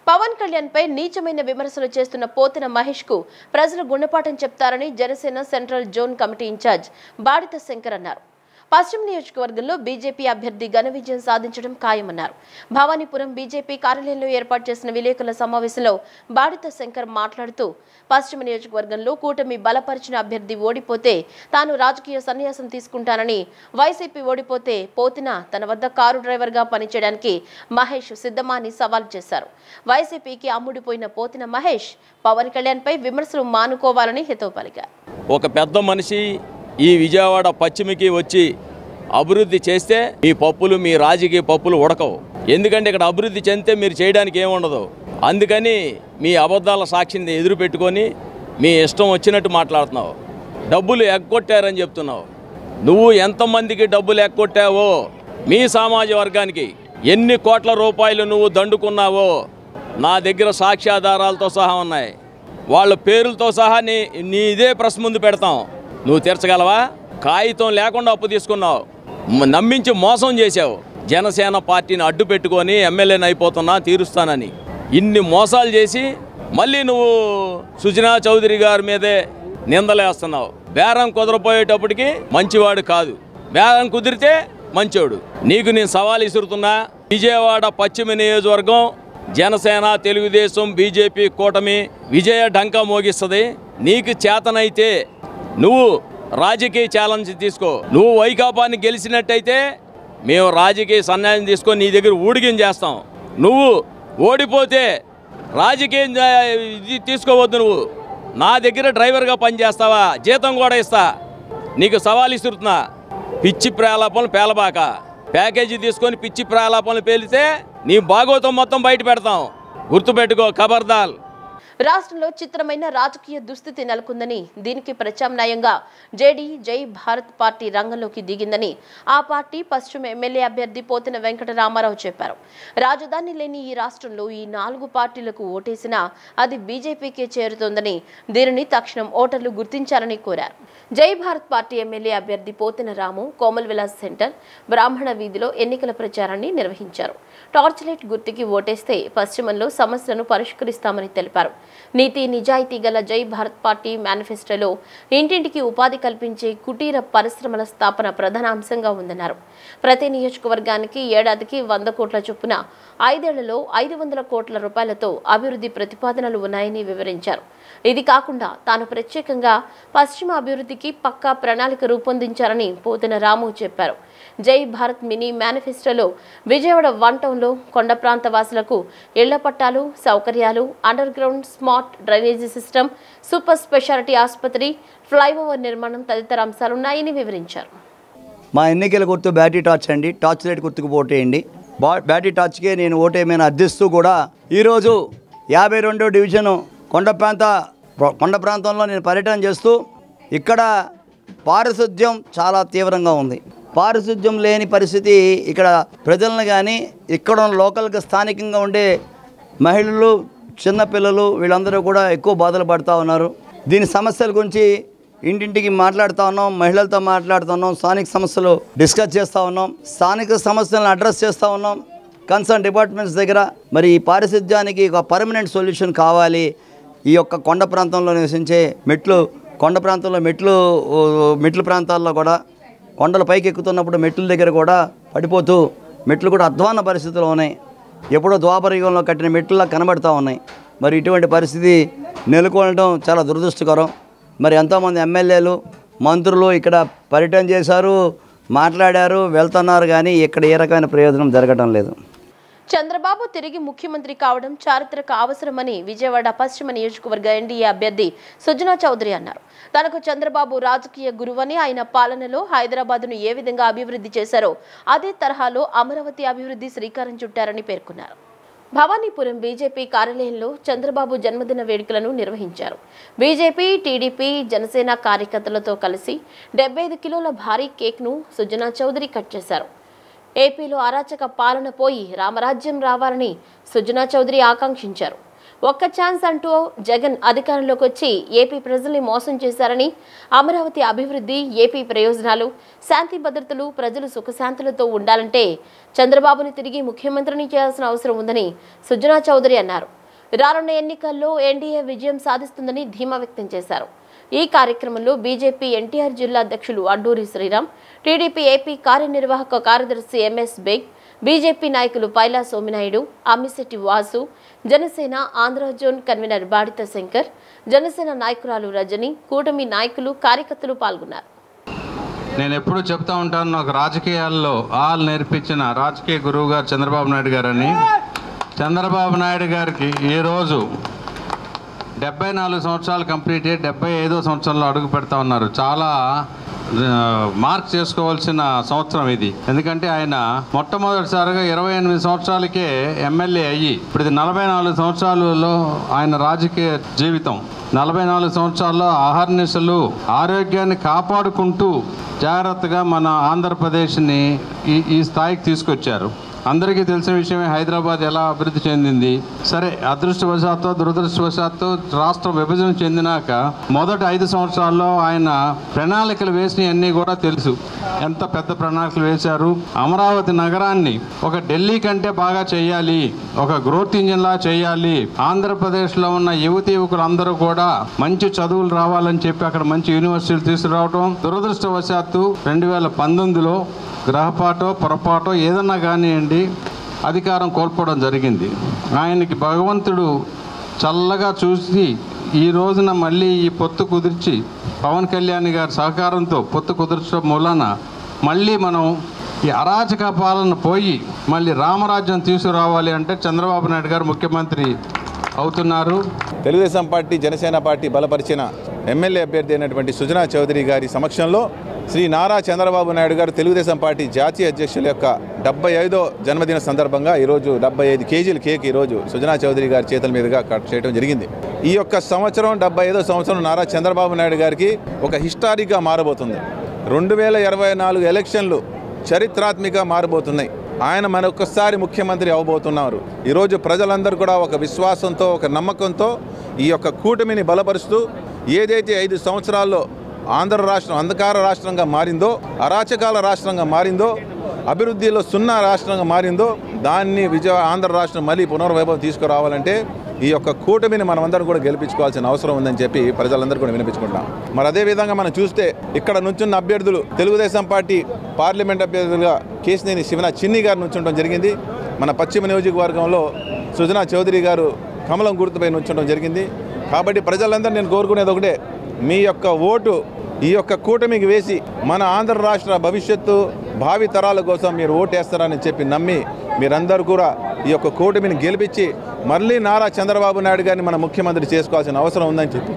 పవన్ కళ్యాణ్ పై నీచమైన విమర్శలు చేస్తున్న పోతిన మహేష్ కు ప్రజలు గుణపాఠం చెప్తారని Janasena central zone committee incharge Badita Shankar అన్నారు పశ్చిమ నియోజకవర్గంలో బీజేపీ అభ్యర్థి ఘన విజయం సాధించడం ఖాయమన్నారు భవానీపురం బీజేపీ కార్యాలయంలో ఏర్పాటు చేసిన విలేకరుల సమావేశంలో బాడిత శంకర్ మాట్లాడుతూ పశ్చిమ నియోజకవర్గంలో కూటమి బలపరిచిన అభ్యర్థి ఓడిపోతే తాను రాజకీయ సన్యాసం తీసుకుంటానని వైసీపీ ఓడిపోతే పోతిన తన వద్ద కారు డ్రైవర్గా పనిచేయడానికి మహేష్ సిద్ధమా అని సవాల్ చేశారు వైసీపీకి అమ్ముడిపోయిన పోతిన మహేష్ పవన్ కళ్యాణ్పై విమర్శలు మానుకోవాలని హితవు పలికారు ఒక పెద్ద మనిషి ఈ విజయవాడ పశ్చిమకి వచ్చి అభివృద్ధి చేస్తే మీ పప్పులు మీ రాజకీయ పప్పులు ఉడకవు ఎందుకంటే ఇక్కడ అభివృద్ధి చెందితే మీరు చేయడానికి ఏముండదు అందుకని మీ అబద్ధాల సాక్షిని ఎదురు పెట్టుకొని మీ ఇష్టం వచ్చినట్టు మాట్లాడుతున్నావు డబ్బులు ఎగ్గొట్టారని చెప్తున్నావు నువ్వు ఎంతమందికి డబ్బులు ఎగ్గొట్టావో మీ సామాజిక వర్గానికి ఎన్ని కోట్ల రూపాయలు నువ్వు దండుకున్నావో నా దగ్గర సాక్ష్యాధారాలతో సహా ఉన్నాయి వాళ్ళ పేర్లతో సహా నీ నీ ఇదే ప్రెస్ ముందు పెడతాం నువ్వు తీర్చగలవా కాగితం లేకుండా అప్పు తీసుకున్నావు మ- నమ్మించి మోసం చేశావు జనసేన పార్టీని అడ్డు పెట్టుకొని ఎమ్మెల్యేని అయిపోతున్నా తీరుస్తానని ఇన్ని మోసాలు చేసి మళ్ళీ నువ్వు సుజనా చౌదరి గారి మీదే నిందలేస్తున్నావు బేరం కుదరపోయేటప్పటికి మంచివాడు కాదు బేరం కుదిరితే మంచోడు నీకు నేను సవాల్ ఇసురుతున్నా విజయవాడ పశ్చిమ నియోజకవర్గం జనసేన తెలుగుదేశం బీజేపీ కూటమి విజయ డంకా మోగిస్తుంది నీకు చేతనైతే నువ్వు రాజకీయ ఛాలెంజ్ తీసుకో నువ్వు వైకాపాన్ని గెలిచినట్టయితే మేము రాజకీయ సన్యాసం తీసుకొని నీ దగ్గర ఊడిగం చేస్తాం నువ్వు ఓడిపోతే రాజకీయం చే- ఇది తీసుకోవద్దు నువ్వు నా దగ్గర డ్రైవర్గా పనిచేస్తావా జీతం కూడా ఇస్తా నీకు సవాల్ ఇస్తున్నా పిచ్చి ప్రేలాపనలు పేలబాక ప్యాకేజీ తీసుకొని పిచ్చి ప్రేలాపనలు పేలితే నీ భాగవతం మొత్తం బయట పెడతాం గుర్తుపెట్టుకో ఖబర్దాల్ రాష్ట్రంలో చిత్రమైన రాజకీయ దుస్థితి నెలకొందని దీనికి ప్రత్యామ్నాయంగా జేడీ జై భారత్ పార్టీ రంగంలోకి దిగిందని ఆ పార్టీ పశ్చిమ ఎమ్మెల్యే అభ్యర్థి పోతిన వెంకట రామారావు చెప్పారు రాజధాని లేని ఈ రాష్ట్రంలో ఈ నాలుగు పార్టీలకు ఓటేసినా అది బీజేపీకే చేరుతోందని దీనిని తక్షణం ఓటర్లు గుర్తించాలని కోరారు జై భారత్ పార్టీ ఎమ్మెల్యే అభ్యర్థి పోతిన రాము కోమల్ విలాస్ సెంటర్ బ్రాహ్మణ వీధిలో ఎన్నికల ప్రచారాన్ని నిర్వహించారు టార్చ్ లైట్ గుర్తుకి ఓటేస్తే పశ్చిమంలో సమస్యలను పరిష్కరిస్తామని తెలిపారు నీతి నిజాయితీ గల జై భారత్ పార్టీ మేనిఫెస్టోలో ఇంటింటికి ఉపాధి కల్పించే కుటీర పరిశ్రమల స్థాపన ప్రధాన అంశంగా ఉందన్నారు ప్రతి నియోజకవర్గానికి ఏడాదికి వంద కోట్ల చొప్పున ఐదేళ్లలో ఐదు వందల కోట్ల రూపాయలతో అభివృద్ధి ప్రతిపాదనలు ఉన్నాయని వివరించారు ఇది కాకుండా తాను ప్రత్యేకంగా పశ్చిమ అభివృద్ధికి పక్కా ప్రణాళిక రూపొందించారని పోతన రాము చెప్పారు జై భారత్ మినీ మేనిఫెస్టోలో విజయవాడ వన్ టౌన్లో కొండ ప్రాంత వాసులకు ఇళ్ల పట్టాలు సౌకర్యాలు under ground smart drainage system super speciality ఆసుపత్రి ఫ్లైఓవర్ నిర్మాణం తదితర అంశాలున్నాయని వివరించారు మా ఎన్నికల గుర్తు బ్యాటరీ టార్చ్ అండి టార్చ్ లైట్ గుర్తుకు ఓటేయండి బా బ్యాటరీ టార్చ్కే నేను ఓటేయమని అర్థిస్తూ కూడా ఈరోజు యాభై రెండో డివిజను కొండ ప్రాంత కొండ ప్రాంతంలో నేను పర్యటన చేస్తూ ఇక్కడ పారిశుద్ధ్యం చాలా తీవ్రంగా ఉంది పారిశుద్ధ్యం లేని పరిస్థితి ఇక్కడ ప్రజలను కానీ ఇక్కడ ఉన్న లోకల్గా స్థానికంగా ఉండే మహిళలు చిన్నపిల్లలు వీళ్ళందరూ కూడా ఎక్కువ బాధలు పడుతూ ఉన్నారు దీని సమస్యల గురించి ఇంటింటికి మాట్లాడుతూ ఉన్నాం మహిళలతో మాట్లాడుతూ ఉన్నాం స్థానిక సమస్యలు డిస్కస్ చేస్తూ ఉన్నాం స్థానిక సమస్యలను అడ్రస్ చేస్తూ ఉన్నాం కన్సర్న్ డిపార్ట్మెంట్స్ దగ్గర మరి ఈ పారిశుద్ధ్యానికి ఒక పర్మనెంట్ సొల్యూషన్ కావాలి ఈ యొక్క కొండ ప్రాంతంలో నివసించే మెట్లు కొండ ప్రాంతంలో మెట్లు ఊ, మెట్లు ప్రాంతాల్లో కూడా కొండల పైకి ఎక్కుతున్నప్పుడు మెట్ల దగ్గర కూడా పడిపోతూ మెట్లు కూడా అధ్వాన పరిస్థితిలో ఉన్నాయి ఎప్పుడో ద్వాపర యుగంలో కట్టిన మెట్లలా కనబడుతూ ఉన్నాయి మరి ఇటువంటి పరిస్థితి నెలకొనడం చాలా దురదృష్టకరం మరి ఎంతోమంది ఎమ్మెల్యేలు మంత్రులు ఇక్కడ పర్యటన చేశారు మాట్లాడారు వెళ్తున్నారు కానీ ఇక్కడ ఏ రకమైన ప్రయోజనం జరగడం లేదు చంద్రబాబు తిరిగి ముఖ్యమంత్రి కావడం చారిత్రక అవసరమని విజయవాడ పశ్చిమ నియోజకవర్గ ఎన్డీఏ అభ్యర్థి సుజనా చౌదరి అన్నారు తనకు చంద్రబాబు రాజకీయ గురువని ఆయన పాలనలో హైదరాబాద్ను ఏ విధంగా అభివృద్ధి చేశారో అదే తరహాలో అమరావతి అభివృద్ధి శ్రీకారం చుట్టారని పేర్కొన్నారు భవానీపురం బీజేపీ కార్యాలయంలో చంద్రబాబు జన్మదిన వేడుకలను నిర్వహించారు బీజేపీ టీడీపీ జనసేన కార్యకర్తలతో కలిసి డెబ్బై ఐదు కిలోల భారీ కేక్ను సుజనా చౌదరి కట్ చేశారు ఏపీలో అరాచక పాలన పోయి రామరాజ్యం రావాలని సుజనా చౌదరి ఆకాంక్షించారు ఒక్క ఛాన్స్ అంటూ జగన్ అధికారంలోకి వచ్చి ఏపీ ప్రజల్ని మోసం చేశారని అమరావతి అభివృద్ధి ఏపీ ప్రయోజనాలు శాంతి భద్రతలు ప్రజలు సుఖశాంతులతో ఉండాలంటే చంద్రబాబుని తిరిగి ముఖ్యమంత్రిని చేయాల్సిన అవసరం ఉందని సుజనా చౌదరి అన్నారు రానున్న ఎన్నికల్లో ఎన్డీఏ విజయం సాధిస్తుందని ధీమా వ్యక్తం చేశారు ఈ కార్యక్రమంలో బీజేపీ ఎన్టీఆర్ జిల్లా అధ్యక్షులు అడ్డూరి శ్రీరామ్ టీడీపీ ఏపీ కార్యనిర్వాహక కార్యదర్శి ఎంఎస్ బేగ్ బీజేపీ నాయకులు పైలా సోమినాయుడు అమ్మిశెట్టి వాసు జనసేన ఆంధ్ర జోన్ కన్వీనర్ బాడిత శంకర్ జనసేన నాయకురాలు రజని కూటమి నాయకులు కార్యకర్తలు పాల్గొన్నారు నేను ఎప్పుడూ చెప్తా ఉంటాను నాకు రాజకీయాల్లో ఆల్ నేర్పించిన రాజకీయ గురువు గారు చంద్రబాబు నాయుడు గారని చంద్రబాబు నాయుడు గారికి ఈరోజు డెబ్బై నాలుగు సంవత్సరాలు కంప్లీట్ అయ్యి డెబ్బై ఐదో సంవత్సరంలో అడుగు పెడతా ఉన్నారు చాలా ఆ, మార్క్ చేసుకోవాల్సిన సంవత్సరం ఇది ఎందుకంటే ఆయన మొట్టమొదటిసారిగా ఇరవై ఎనిమిది సంవత్సరాలకే ఎమ్మెల్యే అయ్యి ఇప్పుడు ఇది నలభై నాలుగు సంవత్సరాలలో ఆయన రాజకీయ జీవితం నలభై నాలుగు సంవత్సరాల్లో అహర్నిశలు ఆరోగ్యాన్ని కాపాడుకుంటూ జాగ్రత్తగా మన ఆంధ్రప్రదేశ్ని ఈ ఈ స్థాయికి తీసుకొచ్చారు అందరికీ తెలిసిన విషయమే హైదరాబాద్ ఎలా అభివృద్ధి చెందింది సరే అదృష్టవశాత్తు దురదృష్టవశాత్తు రాష్ట్రం విభజన చెందినాక మొదటి ఐదు సంవత్సరాల్లో ఆయన ప్రణాళికలు వేసినవన్నీ కూడా తెలుసు ఎంత పెద్ద ప్రణాళికలు వేశారు అమరావతి నగరాన్ని ఒక ఢిల్లీ కంటే బాగా చేయాలి ఒక గ్రోత్ ఇంజిన్లా చేయాలి ఆంధ్రప్రదేశ్లో ఉన్న యువతి యువకులు అందరూ కూడా మంచి చదువులు రావాలని చెప్పి అక్కడ మంచి యూనివర్సిటీలు తీసుకురావడం దురదృష్టవశాత్తు రెండు వేల పంతొమ్మిదిలో గ్రహపాటో పొరపాటో ఏదన్నా కానివ్వండి అధికారం కోల్పోవడం జరిగింది ఆయనకి భగవంతుడు చల్లగా చూసి ఈ రోజున మళ్ళీ ఈ పొత్తు కుదిర్చి పవన్ కళ్యాణ్ గారి సహకారంతో పొత్తు కుదిర్చడం మూలన మళ్ళీ మనం ఈ అరాచక పాలన పోయి మళ్ళీ రామరాజ్యం తీసుకురావాలి అంటే చంద్రబాబు నాయుడు గారు ముఖ్యమంత్రి అవుతున్నారు తెలుగుదేశం పార్టీ జనసేన పార్టీ బలపరిచిన ఎమ్మెల్యే అభ్యర్థి అయినటువంటి సుజనా చౌదరి గారి సమక్షంలో శ్రీ నారా చంద్రబాబు నాయుడు గారు తెలుగుదేశం పార్టీ జాతీయ అధ్యక్షుల యొక్క డెబ్బై ఐదో జన్మదిన సందర్భంగా ఈరోజు డెబ్బై ఐదు కేజీల కేక్ ఈరోజు సుజనా చౌదరి గారి చేతుల మీదుగా కట్ చేయడం జరిగింది ఈ యొక్క సంవత్సరం డెబ్బై ఐదో సంవత్సరం నారా చంద్రబాబు నాయుడు గారికి ఒక హిస్టారిక్గా మారబోతుంది రెండు వేల ఇరవై నాలుగు ఎలక్షన్లు చరిత్రాత్మక మారబోతున్నాయి ఆయన మరొకసారి ముఖ్యమంత్రి అవబోతున్నారు ఈరోజు ప్రజలందరూ కూడా ఒక విశ్వాసంతో ఒక నమ్మకంతో ఈ యొక్క కూటమిని బలపరుస్తూ ఏదైతే ఐదు సంవత్సరాల్లో ఆంధ్ర రాష్ట్రం అంధకార రాష్ట్రంగా మారిందో అరాచకాల రాష్ట్రంగా మారిందో అభివృద్ధిలో సున్నా రాష్ట్రంగా మారిందో దాన్ని విజయ ఆంధ్ర రాష్ట్రం మళ్ళీ పునర్వైభవం తీసుకురావాలంటే ఈ యొక్క కూటమిని మనమందరం కూడా గెలిపించుకోవాల్సిన అవసరం ఉందని చెప్పి ప్రజలందరూ కూడా వినిపించుకుంటాం మరి అదే విధంగా మనం చూస్తే ఇక్కడ నుంచున్న అభ్యర్థులు తెలుగుదేశం పార్టీ పార్లమెంట్ అభ్యర్థులుగా కేసినేని శివన చిన్ని గారు నుంచుండడం జరిగింది మన పశ్చిమ నియోజకవర్గంలో సుజనా చౌదరి గారు కమలం గుర్తుపై నుంచడం జరిగింది కాబట్టి ప్రజలందరూ నేను కోరుకునేది ఒకటే మీ యొక్క ఓటు ఈ యొక్క కూటమికి వేసి మన ఆంధ్ర రాష్ట్ర భవిష్యత్తు భావి తరాల కోసం మీరు ఓటేస్తారని చెప్పి నమ్మి మీరందరూ కూడా ఈ యొక్క కూటమిని గెలిపించి మళ్ళీ నారా చంద్రబాబు నాయుడు గారిని మన ముఖ్యమంత్రి చేసుకోవాల్సిన అవసరం ఉందని చెప్పి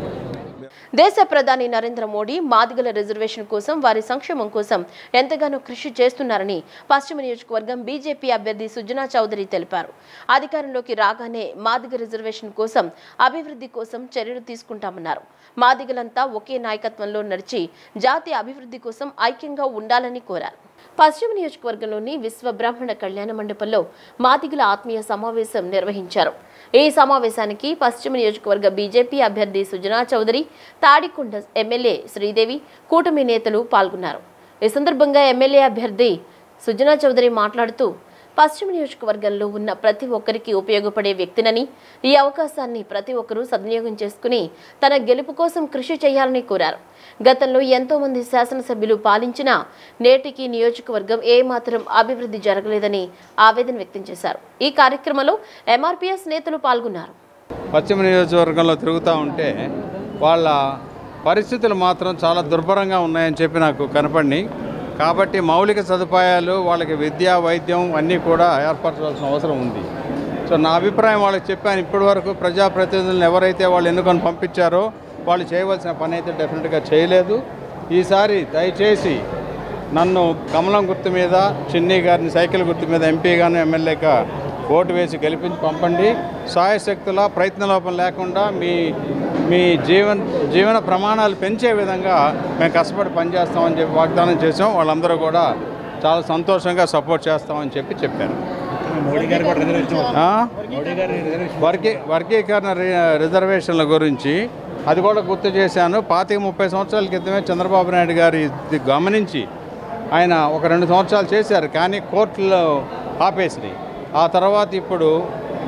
దేశ ప్రధాని నరేంద్ర మోడీ మాదిగల రిజర్వేషన్ కోసం వారి సంక్షేమం కోసం ఎంతగానో కృషి చేస్తున్నారని పశ్చిమ నియోజకవర్గం బీజేపీ అభ్యర్థి సుజనా చౌదరి తెలిపారు అధికారంలోకి రాగానే మాదిగ రిజర్వేషన్ కోసం అభివృద్ధి కోసం చర్యలు తీసుకుంటామన్నారు మాదిగలంతా ఒకే నాయకత్వంలో నడిచి జాతి అభివృద్ధి కోసం ఐక్యంగా ఉండాలని కోరారు పశ్చిమ నియోజకవర్గంలోని విశ్వ బ్రాహ్మణ కళ్యాణ మండపంలో మాదిగల ఆత్మీయ సమావేశం నిర్వహించారు ఈ సమావేశానికి పశ్చిమ నియోజకవర్గ బీజేపీ అభ్యర్థి సుజనా చౌదరి తాడికొండ ఎమ్మెల్యే శ్రీదేవి కూటమి నేతలు పాల్గొన్నారు ఈ సందర్భంగా ఎమ్మెల్యే అభ్యర్థి సుజనా చౌదరి మాట్లాడుతూ పశ్చిమ నియోజకవర్గంలో ఉన్న ప్రతి ఒక్కరికి ఉపయోగపడే వ్యక్తినని ఈ అవకాశాన్ని ప్రతి ఒక్కరూ సద్వినియోగం చేసుకుని తన గెలుపు కోసం కృషి చేయాలని కోరారు గతంలో ఎంతో మంది శాసనసభ్యులు పాలించినా నేటికి నియోజకవర్గం ఏమాత్రం అభివృద్ధి జరగలేదని ఆవేదన వ్యక్తం చేశారు ఈ కార్యక్రమంలో ఎంఆర్పీఎస్ నేతలు పాల్గొన్నారు పశ్చిమ నియోజకవర్గంలో తిరుగుతూ ఉంటే వాళ్ళ పరిస్థితులు మాత్రం చాలా దుర్భరంగా ఉన్నాయని చెప్పి నాకు కనపడి కాబట్టి మౌలిక సదుపాయాలు వాళ్ళకి విద్య వైద్యం అన్నీ కూడా ఏర్పరచాల్సిన అవసరం ఉంది సో నా అభిప్రాయం వాళ్ళకి చెప్పాను ఇప్పటి వరకు ప్రజాప్రతినిధులను ఎవరైతే వాళ్ళు ఎన్నుకొని పంపించారో వాళ్ళు చేయవలసిన పని అయితే డెఫినెట్గా చేయలేదు ఈసారి దయచేసి నన్ను కమలం గుర్తు మీద చిన్ని గారిని సైకిల్ గుర్తు మీద ఎంపీగాను ఎమ్మెల్యేగా ఓటు వేసి గెలిపించి పంపండి సాయశక్తుల ప్రయత్న లోపం లేకుండా మీ మీ జీవన జీవన ప్రమాణాలు పెంచే విధంగా మేము కష్టపడి పనిచేస్తామని చెప్పి వాగ్దానం చేసాం వాళ్ళందరూ కూడా చాలా సంతోషంగా సపోర్ట్ చేస్తామని చెప్పి చెప్పారు ఆ? వర్గీ వర్గీకరణ రి- రిజర్వేషన్ల గురించి అది కూడా గుర్తు చేశాను పాతిక ముప్పై సంవత్సరాల క్రితమే చంద్రబాబు నాయుడు గారి ఇది గమనించి ఆయన ఒక రెండు సంవత్సరాలు చేశారు కానీ కోర్టులో ఆపేసినాయి ఆ తర్వాత ఇప్పుడు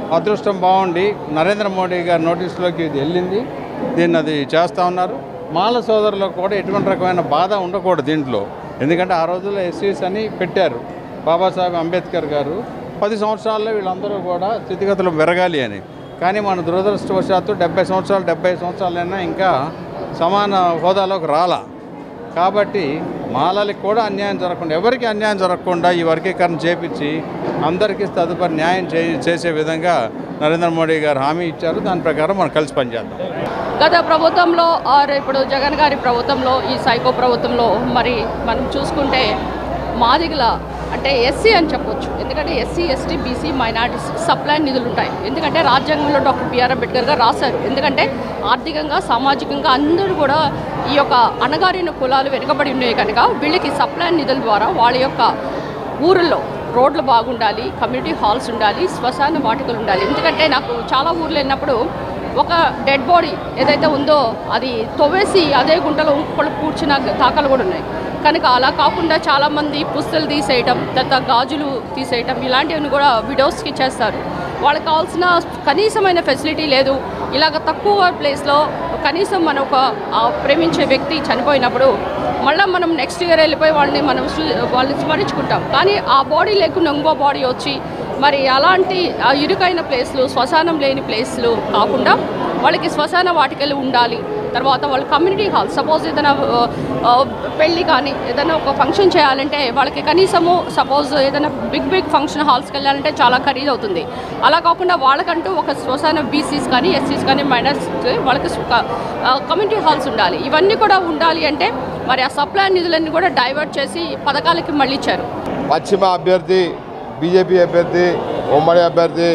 అదృష్టం బాగుండి నరేంద్ర మోడీ గారి నోటీసులోకి ఇది వెళ్ళింది దీన్ని అది చేస్తూ ఉన్నారు మాల సోదరులకు కూడా ఎటువంటి రకమైన బాధ ఉండకూడదు దీంట్లో ఎందుకంటే ఆ రోజుల్లో ఎస్సీస్ అని పెట్టారు బాబాసాహెబ్ అంబేద్కర్ గారు పది సంవత్సరాల్లో వీళ్ళందరూ కూడా స్థితిగతులు పెరగాలి అని కానీ మన దురదృష్టవశాత్తు డెబ్బై సంవత్సరాలు డెబ్బై సంవత్సరాలైనా ఇంకా సమాన హోదాలోకి రాలా కాబట్టి మాలలకు కూడా అన్యాయం జరగకుండా ఎవరికి అన్యాయం జరగకుండా ఈ వర్గీకరణ చేపించి అందరికీ తదుపరి న్యాయం చే చేసే విధంగా నరేంద్ర మోడీ గారు హామీ ఇచ్చారు దాని ప్రకారం మనం కలిసి పనిచేద్దాం గత ప్రభుత్వంలో ఆర్ ఇప్పుడు జగన్ గారి ప్రభుత్వంలో ఈ సైకో ప్రభుత్వంలో మరి మనం చూసుకుంటే మాదిగల అంటే ఎస్సీ అని చెప్పొచ్చు ఎందుకంటే SC ST BC minorities sub plan నిధులు ఉంటాయి ఎందుకంటే రాజ్యాంగంలో డాక్టర్ బిఆర్ అంబేద్కర్ గారు రాశారు ఎందుకంటే ఆర్థికంగా సామాజికంగా అందరూ కూడా ఈ యొక్క అణగారిన కులాలు వెనుకబడి ఉన్నాయి కనుక వీళ్ళకి సప్లైన్ నిధుల ద్వారా వాళ్ళ యొక్క ఊరిలో రోడ్లు బాగుండాలి కమ్యూనిటీ హాల్స్ ఉండాలి శ్మశాన వాటికలు ఉండాలి ఎందుకంటే నాకు చాలా ఊర్లు వెళ్ళినప్పుడు ఒక డెడ్ బాడీ ఏదైతే ఉందో అది తవ్వేసి అదే గుంటలో ఇంకొకళ్ళు పూడ్చిన తాకాలు కూడా ఉన్నాయి కనుక అలా కాకుండా చాలామంది పుస్తలు తీసేయటం తర్వాత గాజులు తీసేయటం ఇలాంటివన్నీ కూడా విడోస్కి చేస్తారు వాళ్ళకి కావాల్సిన కనీసమైన ఫెసిలిటీ లేదు ఇలాగ తక్కువ ప్లేస్లో కనీసం మన ఒక ఆ ప్రేమించే వ్యక్తి చనిపోయినప్పుడు మళ్ళీ మనం నెక్స్ట్ ఇయర్ వెళ్ళిపోయి వాళ్ళని మనం సు- వాళ్ళని స్మరించుకుంటాం కానీ ఆ బాడీ లేకుండా ఇంకో బాడీ వచ్చి మరి అలాంటి ఆ ఇరుకైన ప్లేస్లు శ్మశానం లేని ప్లేస్లు కాకుండా వాళ్ళకి శ్మశాన వాటికలు ఉండాలి తర్వాత వాళ్ళ కమ్యూనిటీ హాల్ సపోజ్ ఏదైనా ఆ, ఆ, పెళ్ళి కానీ ఏదైనా ఒక ఫంక్షన్ చేయాలంటే వాళ్ళకి కనీసము సపోజ్ ఏదైనా బిగ్ బిగ్ ఫంక్షన్ హాల్స్కి వెళ్ళాలంటే చాలా ఖరీదు అవుతుంది అలా కాకుండా వాళ్ళకంటూ ఒక శ్మశాన బీసీస్ కానీ ఎస్సీస్ కానీ మైనర్స్ వాళ్ళకి కమ్యూనిటీ హాల్స్ ఉండాలి ఇవన్నీ కూడా ఉండాలి అంటే మరి ఆ సప్లై నిధులన్నీ కూడా డైవర్ట్ చేసి పథకాలకి మళ్ళీ ఇచ్చారు పశ్చిమ అభ్యర్థి బీజేపీ అభ్యర్థి ఉమ్మడి అభ్యర్థి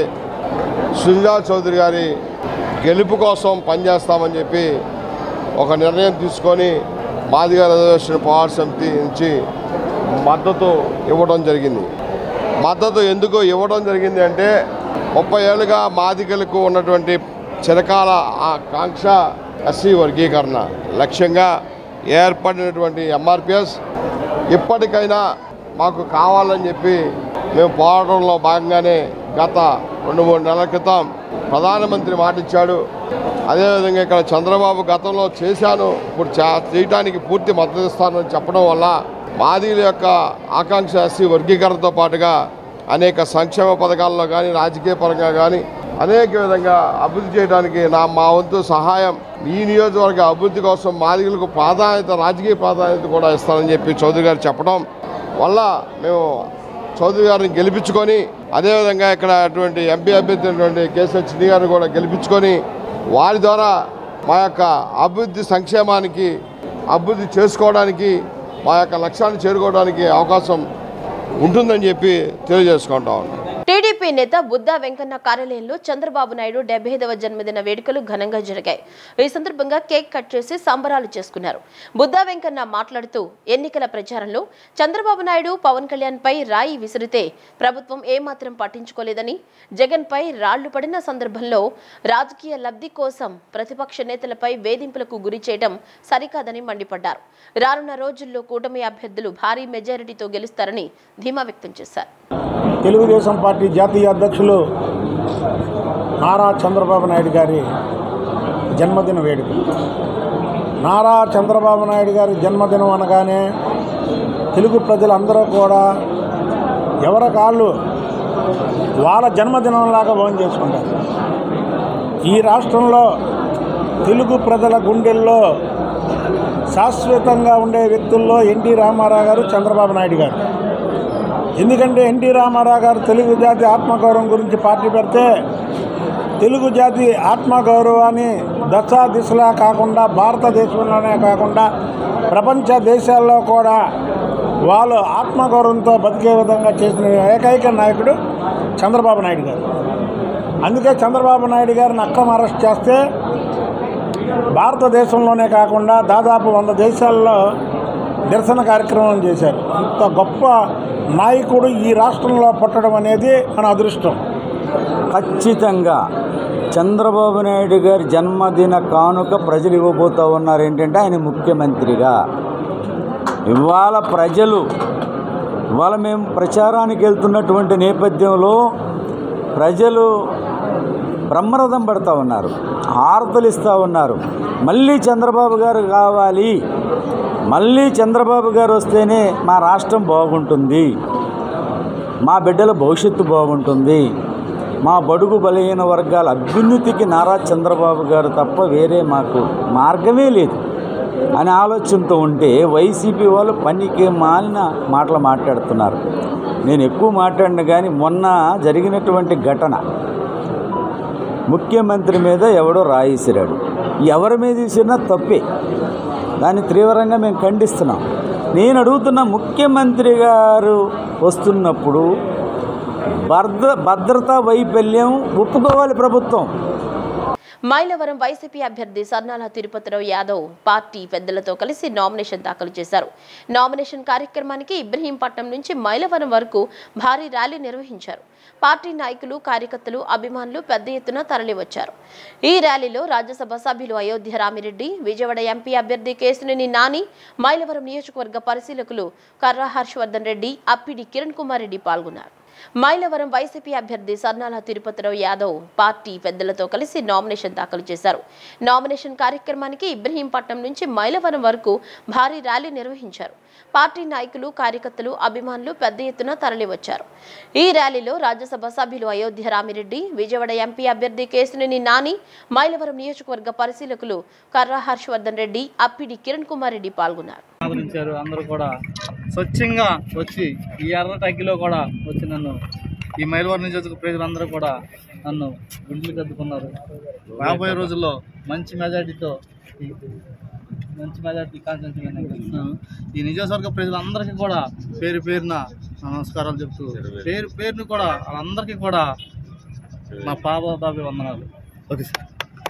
సుజనా చౌదరి గారి గెలుపు కోసం పనిచేస్తామని చెప్పి ఒక నిర్ణయం తీసుకొని మాదిగ రిజర్వేషన్ పవర్ సమితి నుంచి మద్దతు ఇవ్వడం జరిగింది మద్దతు ఎందుకు ఇవ్వడం జరిగింది అంటే ముప్పై ఏళ్ళుగా మాదిగలకు ఉన్నటువంటి చిరకాల ఆకాంక్ష ఎస్సీ వర్గీకరణ లక్ష్యంగా ఏర్పడినటువంటి ఎంఆర్పిఎస్ ఇప్పటికైనా మాకు కావాలని చెప్పి మేము పోరాటంలో భాగంగానే గత రెండు మూడు నెలల క్రితం ప్రధానమంత్రి మాట ఇచ్చాడు అదేవిధంగా ఇక్కడ చంద్రబాబు గతంలో చేశాను ఇప్పుడు చా- చేయటానికి పూర్తి మద్దతు ఇస్తానని చెప్పడం వల్ల మాదిల యొక్క ఆకాంక్ష ఎస్సీ వర్గీకరణతో పాటుగా అనేక సంక్షేమ పథకాల్లో కానీ రాజకీయ పరంగా కానీ అనేక విధంగా అభివృద్ధి చేయడానికి నా మా వంతు సహాయం ఈ నియోజకవర్గ అభివృద్ధి కోసం మాదిగలకు ప్రాధాన్యత రాజకీయ ప్రాధాన్యత కూడా ఇస్తానని చెప్పి చౌదరి గారు చెప్పడం వల్ల మేము చౌదరి గారిని గెలిపించుకొని అదేవిధంగా ఇక్కడ అటువంటి ఎంపీ అభ్యర్థి అయినటువంటి కేసీఆర్ చిన్ని గారిని కూడా గెలిపించుకొని వారి ద్వారా మా యొక్క అభివృద్ధి సంక్షేమానికి అభివృద్ధి చేసుకోవడానికి మా యొక్క లక్ష్యాన్ని చేరుకోవడానికి అవకాశం ఉంటుందని చెప్పి తెలియజేసుకుంటా ఉన్నాం టీడీపీ నేత బుద్దా వెంకన్న కార్యాలయంలో చంద్రబాబు నాయుడు డెబ్బై ఐదవ జన్మదిన వేడుకలు ఘనంగా జరిగాయి ఈ సందర్భంగా కేక్ కట్ చేసి సంబరాలు చేసుకున్నారు బుద్దా వెంకన్న మాట్లాడుతూ ఎన్నికల ప్రచారంలో చంద్రబాబు నాయుడు పవన్ కళ్యాణ్ పై రాయి విసిరితే ప్రభుత్వం ఏమాత్రం పట్టించుకోలేదని జగన్ పై రాళ్లు పడిన సందర్భంలో రాజకీయ లబ్ధి కోసం ప్రతిపక్ష నేతలపై వేధింపులకు గురి చేయడం సరికాదని మండిపడ్డారు రానున్న రోజుల్లో కూటమి అభ్యర్థులు భారీ మెజారిటీతో గెలుస్తారని ధీమా వ్యక్తం చేశారు తెలుగుదేశం పార్టీ జాతీయ అధ్యక్షులు నారా చంద్రబాబు నాయుడు గారి జన్మదిన వేడుక నారా చంద్రబాబు నాయుడు గారి జన్మదినం అనగానే తెలుగు ప్రజలందరూ కూడా ఎవరి కాళ్ళు వాళ్ళ జన్మదినంలాగా భోజనం చేసుకుంటారు ఈ రాష్ట్రంలో తెలుగు ప్రజల గుండెల్లో శాశ్వతంగా ఉండే వ్యక్తుల్లో ఎన్టీ రామారావు గారు చంద్రబాబు నాయుడు గారు ఎందుకంటే ఎన్టీ రామారావు గారు తెలుగు జాతి ఆత్మగౌరవం గురించి పార్టీ పెడితే తెలుగు జాతి ఆత్మగౌరవాన్ని దశ దిశలా కాకుండా భారతదేశంలోనే కాకుండా ప్రపంచ దేశాల్లో కూడా వాళ్ళు ఆత్మగౌరవంతో బతికే విధంగా చేసిన ఏకైక నాయకుడు చంద్రబాబు నాయుడు గారు అందుకే చంద్రబాబు నాయుడు గారిని అక్రమ అరెస్ట్ చేస్తే భారతదేశంలోనే కాకుండా దాదాపు వంద దేశాల్లో నిరసన కార్యక్రమం చేశారు అంత గొప్ప నాయకుడు ఈ రాష్ట్రంలో పుట్టడం అనేది మన అదృష్టం ఖచ్చితంగా చంద్రబాబు నాయుడు గారి జన్మదిన కానుక ప్రజలు ఇవ్వబోతూ ఉన్నారు ఏంటంటే ఆయన ముఖ్యమంత్రిగా ఇవాళ ప్రజలు ఇవాళ మేము ప్రచారానికి వెళ్తున్నటువంటి నేపథ్యంలో ప్రజలు బ్రహ్మరథం పడుతూ ఉన్నారు హారతలు ఇస్తూ ఉన్నారు మళ్ళీ చంద్రబాబు గారు కావాలి మళ్ళీ చంద్రబాబు గారు వస్తేనే మా రాష్ట్రం బాగుంటుంది మా బిడ్డల భవిష్యత్తు బాగుంటుంది మా బడుగు బలహీన వర్గాల అభ్యున్నతికి నారా చంద్రబాబు గారు తప్ప వేరే మాకు మార్గమే లేదు అనే ఆలోచనతో ఉంటే వైసీపీ వాళ్ళు పనికి మాలిన మాటలు మాట్లాడుతున్నారు నేను ఎక్కువ మాట్లాడిన కానీ మొన్న జరిగినటువంటి ఘటన ముఖ్యమంత్రి మీద ఎవడో రాయిసిరాడు ఎవరి మీద వేసినా తప్పే దాన్ని తీవ్రంగా మేము ఖండిస్తున్నాం నేను అడుగుతున్న ముఖ్యమంత్రి గారు వస్తున్నప్పుడు భద్ర భద్రతా వైఫల్యం ఒప్పుకోవాలి ప్రభుత్వం మైలవరం వైసీపీ అభ్యర్థి సర్నాల తిరుపతిరావు యాదవ్ పార్టీ పెద్దలతో కలిసి నామినేషన్ దాఖలు చేశారు నామినేషన్ కార్యక్రమానికి ఇబ్రహీంపట్నం నుంచి మైలవరం వరకు భారీ ర్యాలీ నిర్వహించారు పార్టీ నాయకులు కార్యకర్తలు అభిమానులు పెద్ద ఎత్తున తరలివచ్చారు ఈ ర్యాలీలో రాజ్యసభ సభ్యులు అయోధ్య రామిరెడ్డి విజయవాడ ఎంపీ అభ్యర్థి కేసునేని నాని మైలవరం నియోజకవర్గ పరిశీలకులు కర్రా హర్షవర్ధన్ రెడ్డి అప్పిడి కిరణ్ కుమార్ రెడ్డి పాల్గొన్నారు మైలవరం వైసీపీ అభ్యర్థి సర్నాల తిరుపతిరావు యాదవ్ పార్టీ పెద్దలతో కలిసి నామినేషన్ దాఖలు చేశారు నామినేషన్ కార్యక్రమానికి ఇబ్రహీంపట్నం నుంచి మైలవరం వరకు భారీ ర్యాలీ నిర్వహించారు పార్టీ నాయకులు కార్యకర్తలు అభిమానులు పెద్ద ఎత్తున తరలివచ్చారు ఈ ర్యాలీలో రాజ్యసభ సభ్యులు అయోధ్య రామిరెడ్డి విజయవాడ ఎంపీ అభ్యర్థి కేసునేని నాని మైలవరం నియోజకవర్గ పరిశీలకులు కర్రా హర్షవర్ధన్ రెడ్డి అప్పిడి కిరణ్ కుమార్ రెడ్డి పాల్గొన్నారు ఆదరించారు అందరూ కూడా స్వచ్ఛంగా వచ్చి ఈ ఎర్రటి అగ్గిలో కూడా వచ్చి నన్ను ఈ మైలవరం నియోజక ప్రజలందరూ కూడా నన్ను గుండెలు కద్దుకున్నారు రాబోయే రోజుల్లో మంచి మెజార్టీతో ఈ- మంచి మెజార్టీ కాన్సెన్సీ నేను గెలుస్తున్నాను ఈ నియోజకవర్గ ప్రజలందరికీ కూడా పేరు పేరున నా నమస్కారాలు చెప్తూ పేరు పేరుని కూడా వాళ్ళందరికీ కూడా మా పాప బాబీ వందనాలు ఓకే సార్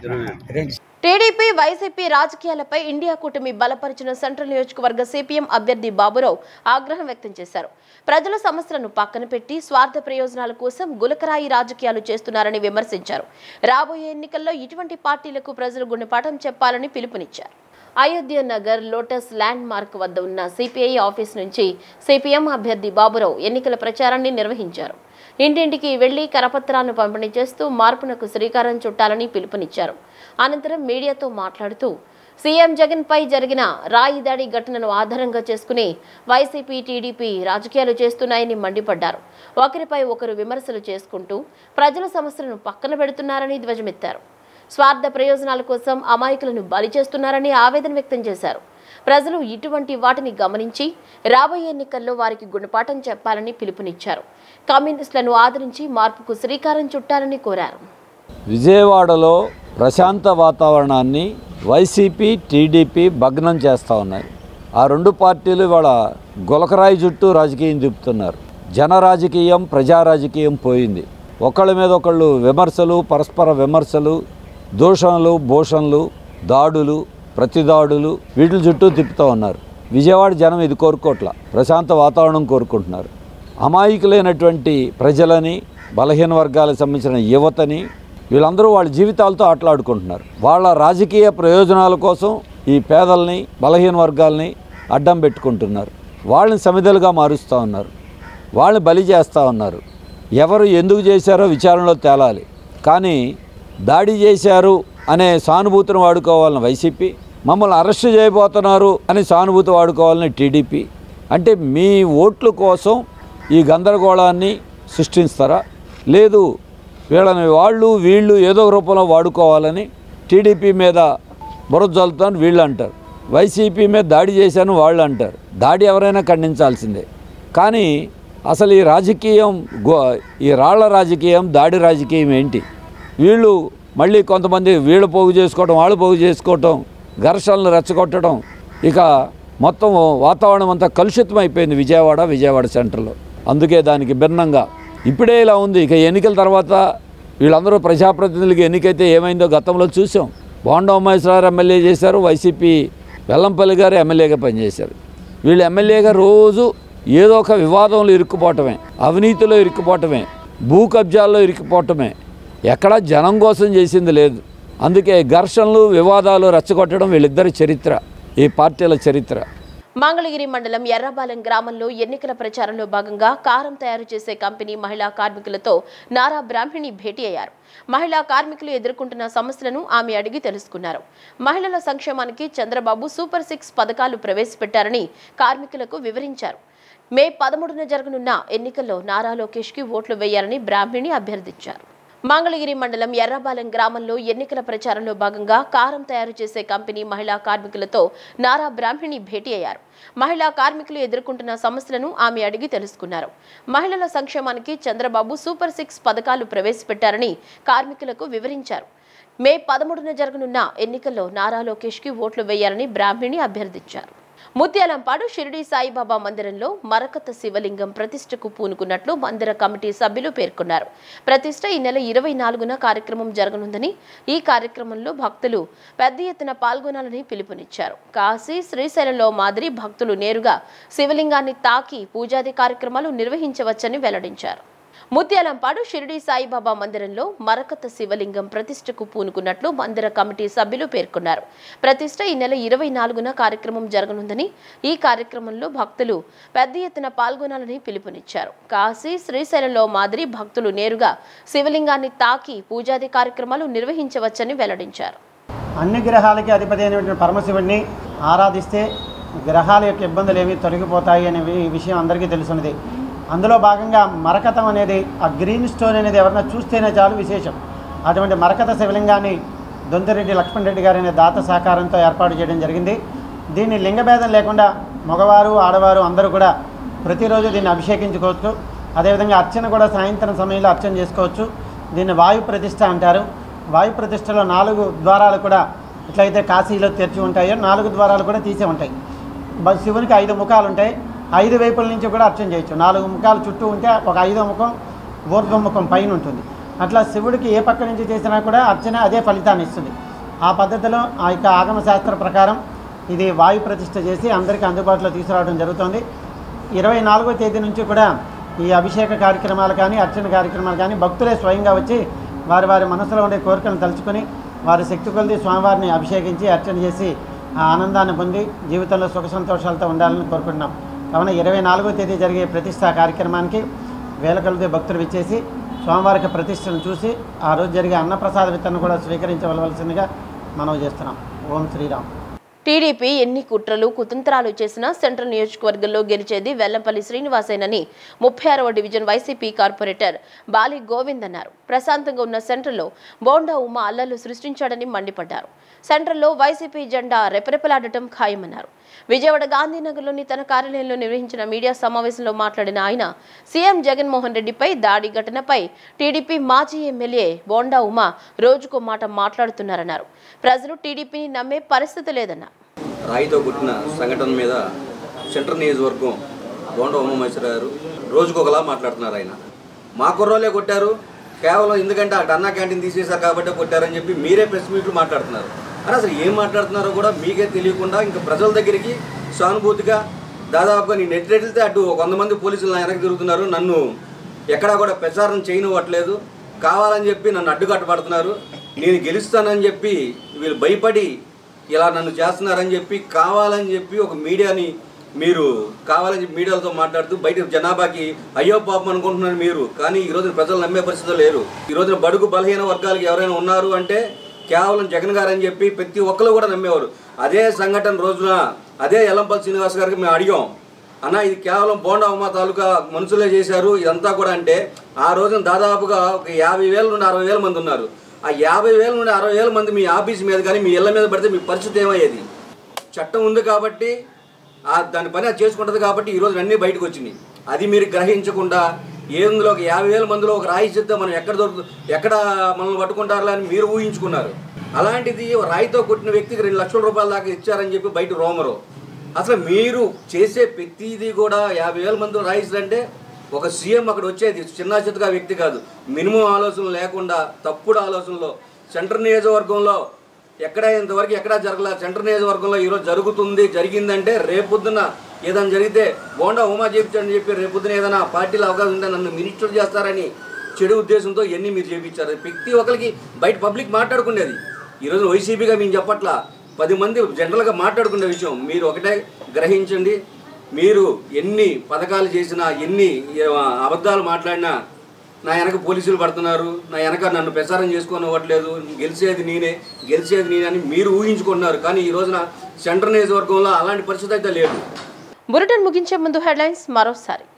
టీడీపీ వైసీపీ రాజకీయాలపై ఇండియా కూటమి బలపరిచిన సెంట్రల్ నియోజకవర్గ సిపిఎం అభ్యర్థి బాబురావు ఆగ్రహం వ్యక్తం చేశారు ప్రజల సమస్యలను పక్కన పెట్టి స్వార్థ ప్రయోజనాల కోసం గులకరాయి రాజకీయాలు చేస్తున్నారని విమర్శించారు రాబోయే ఎన్నికల్లో ఇటువంటి పార్టీలకు ప్రజలు గుణపాఠం చెప్పాలని పిలుపునిచ్చారు Ayodhya Nagar lotus landmark వద్ద ఉన్న సిపిఐ ఆఫీస్ నుంచి సిపిఎం అభ్యర్థి బాబురావు ఎన్నికల ప్రచారాన్ని నిర్వహించారు ఇంటింటికి వెళ్లి కరపత్రాలను పంపిణీ చేస్తూ మార్పునకు శ్రీకారం చుట్టాలని పిలుపునిచ్చారు అనంతరం మీడియాతో మాట్లాడుతూ సీఎం జగన్ పై జరిగిన రాయి దాడి ఘటనను ఆధారంగా చేసుకుని వైసీపీ టీడీపీ రాజకీయాలు చేస్తున్నాయని మండిపడ్డారు ఒకరిపై ఒకరు విమర్శలు చేసుకుంటూ ప్రజల సమస్యలను పక్కన పెడుతున్నారని ధ్వజమెత్తారు స్వార్థ ప్రయోజనాల కోసం అమాయకులను బలి చేస్తున్నారని ఆవేదన వ్యక్తం చేశారు ప్రజలు ఇటువంటి వాటిని గమనించి రాబోయే ఎన్నికల్లో వారికి గుణపాఠం చెప్పాలని పిలుపునిచ్చారు కమ్యూనిస్టులను ఆదరించి మార్పుకు శ్రీకారం చుట్టాలని కోరారు విజయవాడలో ప్రశాంత వాతావరణాన్ని వైసీపీ టీడీపీ భగ్నం చేస్తూ ఉన్నాయి ఆ రెండు పార్టీలు ఇవాళ గులకరాయి చుట్టూ రాజకీయం తిప్పుతున్నారు జన రాజకీయం ప్రజా రాజకీయం పోయింది ఒకళ్ళ మీద ఒకళ్ళు విమర్శలు పరస్పర విమర్శలు దూషణలు భూషణలు దాడులు ప్రతిదాడులు వీటి చుట్టూ తిప్పుతూ ఉన్నారు విజయవాడ జనం ఇది కోరుకోవట్ల ప్రశాంత వాతావరణం కోరుకుంటున్నారు అమాయకులైనటువంటి ప్రజలని బలహీన వర్గాలకు సంబంధించిన యువతని వీళ్ళందరూ వాళ్ళ జీవితాలతో ఆటలాడుకుంటున్నారు వాళ్ళ రాజకీయ ప్రయోజనాల కోసం ఈ పేదల్ని బలహీన వర్గాల్ని అడ్డం పెట్టుకుంటున్నారు వాళ్ళని సమిధలుగా మారుస్తూ ఉన్నారు వాళ్ళని బలి చేస్తూ ఉన్నారు ఎవరు ఎందుకు చేశారో విచారణలో తేలాలి కానీ దాడి చేశారు అనే సానుభూతిని వాడుకోవాలని వైసీపీ మమ్మల్ని అరెస్ట్ చేయబోతున్నారు అని సానుభూతి వాడుకోవాలని టీడీపీ అంటే మీ ఓట్ల కోసం ఈ గందరగోళాన్ని సృష్టిస్తారా లేదు వీళ్ళని వాళ్ళు వీళ్ళు ఏదో ఒక రూపంలో వాడుకోవాలని టీడీపీ మీద బురద జల్లుతాను వీళ్ళు అంటారు వైసీపీ మీద దాడి చేశాను వాళ్ళు అంటారు దాడి ఎవరైనా ఖండించాల్సిందే కానీ అసలు ఈ రాజకీయం గో ఈ రాళ్ల రాజకీయం దాడి రాజకీయం ఏంటి వీళ్ళు మళ్ళీ కొంతమంది వీళ్ళు పోగు చేసుకోవటం వాళ్ళు పోగు చేసుకోవటం ఘర్షణలు రెచ్చగొట్టడం ఇక మొత్తం వాతావరణం అంతా కలుషితం అయిపోయింది విజయవాడ విజయవాడ సెంటర్లో అందుకే దానికి భిన్నంగా ఇప్పుడే ఇలా ఉంది ఇక ఎన్నికల తర్వాత వీళ్ళందరూ ప్రజాప్రతినిధులకి ఎన్నికైతే ఏమైందో గతంలో చూసాం బోండా ఉమేశ్వరరావు ఎమ్మెల్యే చేశారు వైసీపీ వెల్లంపల్లి గారు ఎమ్మెల్యేగా పనిచేశారు వీళ్ళు ఎమ్మెల్యేగా రోజు ఏదో ఒక వివాదంలో ఇరుక్కుపోవటమే అవినీతిలో ఇరుక్కుపోవటమే భూ కబ్జాల్లో ఇరుక్కుపోవటమే ఎక్కడా జనం కోసం చేసింది లేదు అందుకే ఘర్షణలు వివాదాలు రెచ్చగొట్టడం వీళ్ళిద్దరి చరిత్ర ఈ పార్టీల చరిత్ర మంగళగిరి మండలం ఎర్రబాలెం గ్రామంలో ఎన్నికల ప్రచారంలో భాగంగా కారం తయారు చేసే కంపెనీ మహిళా కార్మికులతో నారా బ్రాహ్మణి భేటీ అయ్యారు మహిళా కార్మికులు ఎదుర్కొంటున్న సమస్యలను ఆమె అడిగి తెలుసుకున్నారు మహిళల సంక్షేమానికి చంద్రబాబు సూపర్ సిక్స్ పథకాలు ప్రవేశపెట్టారని కార్మికులకు వివరించారు మే పదమూడున జరగనున్న ఎన్నికల్లో నారా లోకేష్కి ఓట్లు వేయాలని బ్రాహ్మణి అభ్యర్థించారు మంగళగిరి మండలం ఎర్రబాలెం గ్రామంలో ఎన్నికల ప్రచారంలో భాగంగా కారం తయారు చేసే కంపెనీ మహిళా కార్మికులతో నారా బ్రాహ్మణి భేటీ అయ్యారు మహిళా కార్మికులు ఎదుర్కొంటున్న సమస్యలను ఆమె అడిగి తెలుసుకున్నారు మహిళల సంక్షేమానికి చంద్రబాబు సూపర్ సిక్స్ పథకాలు ప్రవేశపెట్టారని కార్మికులకు వివరించారు మే పదమూడున జరగనున్న ఎన్నికల్లో నారా లోకేష్కి ఓట్లు వేయాలని బ్రాహ్మణి అభ్యర్థించారు ముత్యాలంపాడు షిరిడి సాయిబాబా మందిరంలో మరకత శివలింగం ప్రతిష్టకు పూనుకున్నట్లు మందిర కమిటీ సభ్యులు పేర్కొన్నారు ప్రతిష్ట ఈ నెల ఇరవై నాలుగున కార్యక్రమం జరగనుందని ఈ కార్యక్రమంలో భక్తులు పెద్ద ఎత్తున పాల్గొనాలని పిలుపునిచ్చారు కాశీ శ్రీశైలంలో మాదిరి భక్తులు నేరుగా శివలింగాన్ని తాకి పూజాది కార్యక్రమాలు నిర్వహించవచ్చని వెల్లడించారు ముత్యాలంపాడు షిరిడి సాయిబాబా మందిరంలో మరకత శివలింగం ప్రతిష్టకు పూనుకున్నట్లు మందిర కమిటీ సభ్యులు పేర్కొన్నారు ప్రతిష్ట ఈ నెల ఇరవై నాలుగున కార్యక్రమం జరగనుందని ఈ కార్యక్రమంలో భక్తులు పెద్ద ఎత్తున పాల్గొనాలని పిలుపునిచ్చారు కాశీ శ్రీశైలంలో మాదిరి భక్తులు నేరుగా శివలింగాన్ని తాకి పూజాది కార్యక్రమాలు నిర్వహించవచ్చని వెల్లడించారు అన్ని గ్రహాలకి అధిపతి అయినటువంటి పరమశివుడిని ఆరాధిస్తే గ్రహాల యొక్క ఇబ్బందులు ఏవి తొలగిపోతాయి అనే వి- విషయం అందరికీ తెలుసున్నది అందులో భాగంగా మరకతం అనేది ఆ గ్రీన్ స్టోన్ అనేది ఎవరైనా చూస్తేనే చాలు విశేషం అటువంటి మరకత శివలింగాన్ని దొంతిరెడ్డి లక్ష్మణ్ రెడ్డి గారి అనే దాత సహకారంతో ఏర్పాటు చేయడం జరిగింది దీన్ని లింగభేదం లేకుండా మగవారు ఆడవారు అందరూ కూడా ప్రతిరోజు దీన్ని అభిషేకించుకోవచ్చు అదేవిధంగా అర్చన కూడా సాయంత్రం సమయంలో అర్చన చేసుకోవచ్చు దీన్ని వాయు ప్రతిష్ఠ అంటారు వాయు ప్రతిష్టలో నాలుగు ద్వారాలు కూడా ఎట్లయితే కాశీలో తెరిచి ఉంటాయో నాలుగు ద్వారాలు కూడా తీసే ఉంటాయి బ- శివునికి ఐదు ముఖాలు ఉంటాయి ఐదు వైపుల నుంచి కూడా అర్చన చేయొచ్చు నాలుగు ముఖాలు చుట్టూ ఉంటే ఒక ఐదో ముఖం ఊర్ధ్వ ముఖం పైన ఉంటుంది అట్లా శివుడికి ఏ పక్క నుంచి చేసినా కూడా అర్చన అదే ఫలితాన్ని ఇస్తుంది ఆ పద్ధతిలో ఆ యొక్క ఆగమ శాస్త్ర ప్రకారం ఇది వాయు ప్రతిష్ఠ చేసి అందరికీ అందుబాటులో తీసుకురావడం జరుగుతుంది ఇరవై నాలుగో తేదీ నుంచి కూడా ఈ అభిషేక కార్యక్రమాలు కానీ అర్చన కార్యక్రమాలు కానీ భక్తులే స్వయంగా వచ్చి వారి వారి మనసులో ఉండే కోరికలను తలుచుకొని వారి శక్తి కొలిది స్వామివారిని అభిషేకించి అర్చన చేసి ఆ ఆనందాన్ని పొంది జీవితంలో సుఖ సంతోషాలతో ఉండాలని కోరుకుంటున్నాం కావున ఇరవై నాలుగో తేదీ జరిగే ప్రతిష్టా కార్యక్రమానికి వేల కొలది భక్తులు విచ్చేసి స్వామివారికి ప్రతిష్టను చూసి ఆ రోజు జరిగే అన్నప్రసాద వితరణ కూడా స్వీకరించవలసిందిగా మనవి చేస్తున్నాం ఓం శ్రీరామ్ టీడీపీ ఎన్ని కుట్రలు కుతంత్రాలు చేసినా సెంట్రల్ నియోజకవర్గంలో గెలిచేది వెల్లంపల్లి శ్రీనివాసేనని ముప్పై ఆరవ division YCP corporator Bali Govind అన్నారు ప్రశాంతంగా ఉన్న సెంట్రల్లో బోండా ఉమ అల్లర్లు సృష్టించాడని మండిపడ్డారు సెంట్రల్లో వైసీపీ జెండా రెపరెపలాడటం ఖాయమన్నారు విజయవాడ గాంధీనగర్లోని తన కార్యాలయంలో నిర్వహించిన మీడియా సమావేశంలో మాట్లాడిన ఆయన సీఎం జగన్మోహన్ రెడ్డిపై దాడి ఘటనపై టీడీపీ మాజీ ఎమ్మెల్యే బోండా ఉమ రోజుకో మాట మాట్లాడుతున్నారన్నారు ప్రజలు టీడీపీని నమ్మే పరిస్థితి లేదన్నారు రాయితో కొట్టిన సంఘటన మీద సెంట్రల్ నియోజకవర్గం బోండ ఉమామేశ్వర గారు రోజుకొకలా మాట్లాడుతున్నారు ఆయన మా కుర్రోళ్ళే కొట్టారు కేవలం ఎందుకంటే అక్కడ అన్నా క్యాంటీన్ తీసేశారు కాబట్టి కొట్టారని చెప్పి మీరే ప్రెస్ మీట్లు మాట్లాడుతున్నారు అని అసలు ఏం మాట్లాడుతున్నారో కూడా మీకే తెలియకుండా ఇంకా ప్రజల దగ్గరికి సానుభూతిగా దాదాపుగా నేను నెట్టినట్లయితే అటు ఒక వంద మంది పోలీసులు నా వెనక్కి తిరుగుతున్నారు నన్ను ఎక్కడా కూడా ప్రచారం చేయనివ్వట్లేదు కావాలని చెప్పి నన్ను అడ్డుకట్టబడుతున్నారు నేను గెలుస్తానని చెప్పి వీళ్ళు భయపడి ఇలా నన్ను చేస్తున్నారని చెప్పి కావాలని చెప్పి ఒక మీడియాని మీరు కావాలని చెప్పి మీడియాలతో మాట్లాడుతూ బయట జనాభాకి అయ్యో పాపం అనుకుంటున్నారు మీరు కానీ ఈ రోజున ప్రజలు నమ్మే పరిస్థితులు లేరు ఈ రోజున బడుగు బలహీన వర్గాలకు ఎవరైనా ఉన్నారు అంటే కేవలం జగన్ గారు అని చెప్పి ప్రతి ఒక్కరు కూడా నమ్మేవారు అదే సంఘటన రోజున అదే ఎల్లంపల్లి శ్రీనివాస్ గారికి మేము అడిగాం అన్న ఇది కేవలం బోండా ఉమా తాలూకా మనుషులే చేశారు ఇదంతా కూడా అంటే ఆ రోజున దాదాపుగా ఒక యాభై వేల నుండి అరవై వేల మంది ఉన్నారు ఆ యాభై వేల నుండి అరవై వేల మంది మీ ఆఫీస్ మీద కానీ మీ ఇళ్ళ మీద పడితే మీ పరిస్థితి ఏమయ్యేది చట్టం ఉంది కాబట్టి ఆ దాని పని అది చేసుకుంటుంది కాబట్టి ఈరోజు అన్నీ బయటకు వచ్చినాయి అది మీరు గ్రహించకుండా ఏందులో ఒక యాభై వేల మందిలో ఒక రాయి చెప్తే మనం ఎక్కడ దొరుకు ఎక్కడ మనల్ని పట్టుకుంటారా అని మీరు ఊహించుకున్నారు అలాంటిది ఒక రాయితో కొట్టిన వ్యక్తికి రెండు లక్షల రూపాయల దాకా ఇచ్చారని చెప్పి బయట రోమరు అసలు మీరు చేసే ప్రతిదీ కూడా యాభై వేల మంది రాయిస్తుంటే ఒక సీఎం అక్కడ వచ్చేది చిన్న చిత్తగా వ్యక్తి కాదు మినిమం ఆలోచన లేకుండా తప్పుడు ఆలోచనలో సెంటర్ నియోజకవర్గంలో ఎక్కడ ఇంతవరకు ఎక్కడా జరగలేదు సెంటర్ నియోజకవర్గంలో ఈరోజు జరుగుతుంది జరిగిందంటే రేపొద్దున ఏదైనా జరిగితే బోండా ఉమా చేయించండి చెప్పి రేపొద్దున ఏదైనా పార్టీలో అవకాశం ఉంటే నన్ను మినిస్టర్ చేస్తారని చెడు ఉద్దేశంతో ఎన్ని మీరు చేయించారు ప్రతి ఒక్కరికి బయట పబ్లిక్ మాట్లాడుకునేది ఈరోజు వైసీపీగా మేము చెప్పట్లా పది మంది జనరల్గా మాట్లాడుకునే విషయం మీరు ఒకటే గ్రహించండి మీరు ఎన్ని పథకాలు చేసినా ఎన్ని ఆ, అబద్ధాలు మాట్లాడినా నా వెనక పోలీసులు పడుతున్నారు నా వెనక నన్ను ప్రచారం చేసుకొని ఇవ్వట్లేదు గెలిచేది నేనే గెలిచేది నేనే అని మీరు ఊహించుకుంటున్నారు కానీ ఈ రోజున సెంట్రల్ నియోజకవర్గంలో అలాంటి పరిస్థితి అయితే లేదు బులెటిన్ ముగించే ముందు హెడ్లైన్స్ మరోసారి